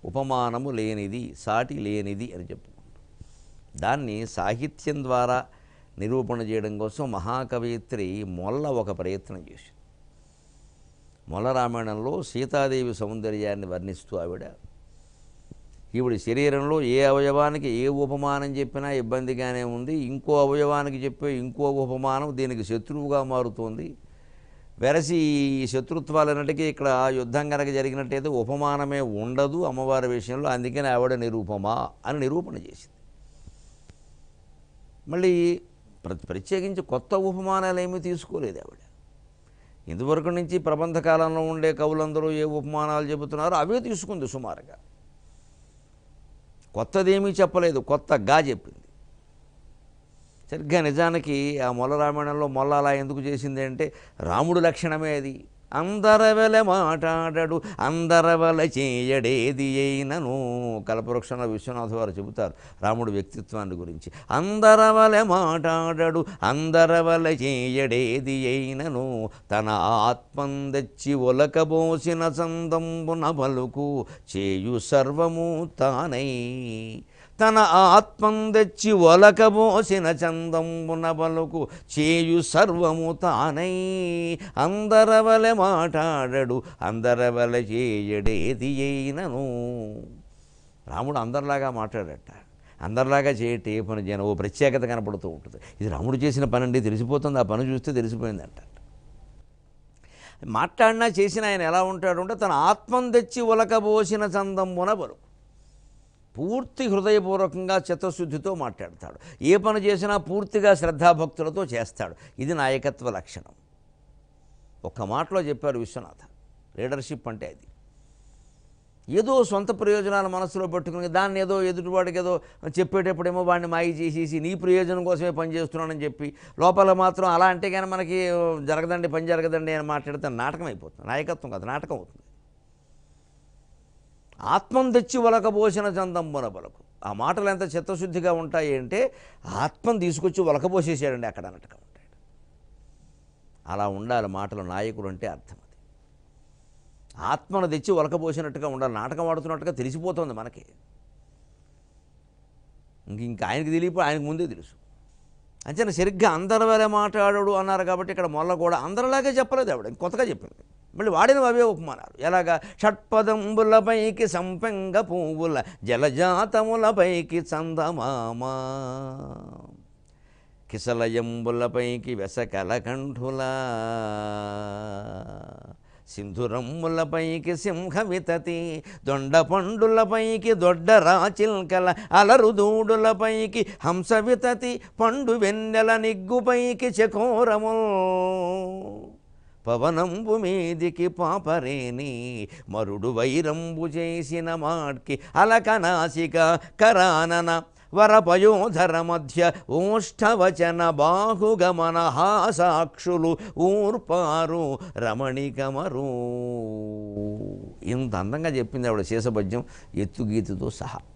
ఉపమానము లేనిది సాటి లేనిది అని చెప్పుకుంటాం దాన్ని సాహిత్యం ద్వారా నిరూపణ చేయడం కోసం మహాకవయిత్రి మొల్ల ఒక ప్రయత్నం చేసింది మొల్ల రామాయణంలో సీతాదేవి సౌందర్యాన్ని వర్ణిస్తూ ఆవిడ ఈవిడ శరీరంలో ఏ అవయవానికి ఏ ఉపమానం చెప్పినా ఇబ్బందిగానే ఉంది ఇంకో అవయవానికి చెప్పే ఇంకో ఉపమానం దీనికి శత్రువుగా మారుతోంది వెరసి ఈ శత్రుత్వాలన్నిటికీ ఇక్కడ యుద్ధం కనుక జరిగినట్టయితే ఉపమానమే ఉండదు అమ్మవారి విషయంలో అందుకని ఆవిడ నిరూపమా అని నిరూపణ చేసింది మళ్ళీ ప్ర ప్రత్యేకించి కొత్త ఉపమానాలు ఏమీ తీసుకోలేదు ఆవిడ ఇంతవరకు నుంచి ప్రబంధ కాలంలో ఉండే కవులందరూ ఏ ఉపమానాలు చెబుతున్నారో అవే తీసుకుంది సుమారుగా కొత్తదేమీ చెప్పలేదు కొత్తగా చెప్పింది సరిగ్గా నిజానికి ఆ మొల్ల రామాయణంలో మొల్ల అలా ఎందుకు చేసింది అంటే రాముడు లక్షణమే అది అందరవెల మాట్లాడడు అందరవల చేయడేది అయినను కల్పవృక్షంలో విశ్వనాథ వారు చెబుతారు రాముడు వ్యక్తిత్వాన్ని గురించి అందరవల మాట్లాడడు అందరవల చేయడేది అయినను తన ఆత్మం తెచ్చి ఒలకబోసిన చందంబున పలుకు చేయు సర్వము తానై తన ఆత్మం తెచ్చి ఒలకబోసిన చందంబున పలుకు చేయు సర్వము తానై అందరవలె మాట్లాడడు అందరవలె చేయడేది అయినను రాముడు అందరిలాగా మాట్లాడట అందరిలాగా చేయటే ఏ పని చేయను ఓ ప్రత్యేకత కనపడుతూ ఉంటుంది ఇది రాముడు చేసిన పని అండి తెలిసిపోతుంది ఆ పని చూస్తే తెలిసిపోయిందంట మాట్లాడినా చేసిన ఆయన ఎలా ఉంటాడు అంటే తన ఆత్మం తెచ్చి ఒలకబోసిన చందంబున పలుకు పూర్తి హృదయపూర్వకంగా చిత్తశుద్ధితో మాట్లాడతాడు ఏ పని చేసినా పూర్తిగా శ్రద్ధాభక్తులతో చేస్తాడు ఇది నాయకత్వ లక్షణం ఒక్క మాటలో చెప్పారు విశ్వనాథ లీడర్షిప్ అంటే అది ఏదో సొంత ప్రయోజనాలు మనసులో పెట్టుకుని దాన్ని ఏదో ఎదుటివాడికి ఏదో చెప్పేటప్పుడేమో వాడిని మాయి చేసేసి నీ ప్రయోజనం కోసమే పనిచేస్తున్నానని చెప్పి లోపల మాత్రం అలా అంటే కానీ మనకి జరగదండి పని జరగదండి అని మాట్లాడితే నాటకం అయిపోతుంది నాయకత్వం కాదు నాటకం అవుతుంది ఆత్మం తెచ్చి ఒలకబోసిన చందంబున పలకు ఆ మాటలు ఎంత చిత్తశుద్ధిగా ఉంటాయి అంటే ఆత్మను తీసుకొచ్చి ఒలకబోసేసాడండి అక్కడ అన్నట్టుగా ఉంటాడు అలా ఉండాలి మాటలు నాయకుడు అంటే అర్థం అది ఆత్మను తెచ్చి ఒలకబోసినట్టుగా ఉండాలి నాటకం ఆడుతున్నట్టుగా తెలిసిపోతుంది మనకి ఇంక ఇంకా ఆయనకి తెలియపో ఆయనకు ముందే తెలుసు అంచనా సరిగ్గా అందరి వరే మాట్లాడాడు అన్నారు కాబట్టి ఇక్కడ మొల్ల కూడా అందరిలాగే చెప్పలేదు ఆవిడ ఇంక కొత్తగా చెప్పింది మళ్ళీ వాడిన అవే ఉపమానాలు ఎలాగా షట్పదంబులపైకి సంపెంగ పువ్వుల జలజాతములపైకి చందమామా కిసలయంబులపైకి వెసకల కంఠులా సింధురమ్ములపైకి సింహ వితతి దొండ పండులపైకి దొడ్డ రాచిల్కల అలరు దూడులపైకి హంస వితతి పండు వెన్నెల నిగ్గుపైకి చకోరముల్ పవనంబు మీదికి పాపరేని మరుడు వైరంబు చేసిన మాట్కి అలకనాసిక కరానన వరపయోధర మధ్య ఓష్ఠవచన బాహుగమన హాసాక్షులు ఊర్పారు రమణికమరు ఇంత అందంగా చెప్పింది ఆవిడ శేషభద్యం ఎత్తుగీతుతో సహా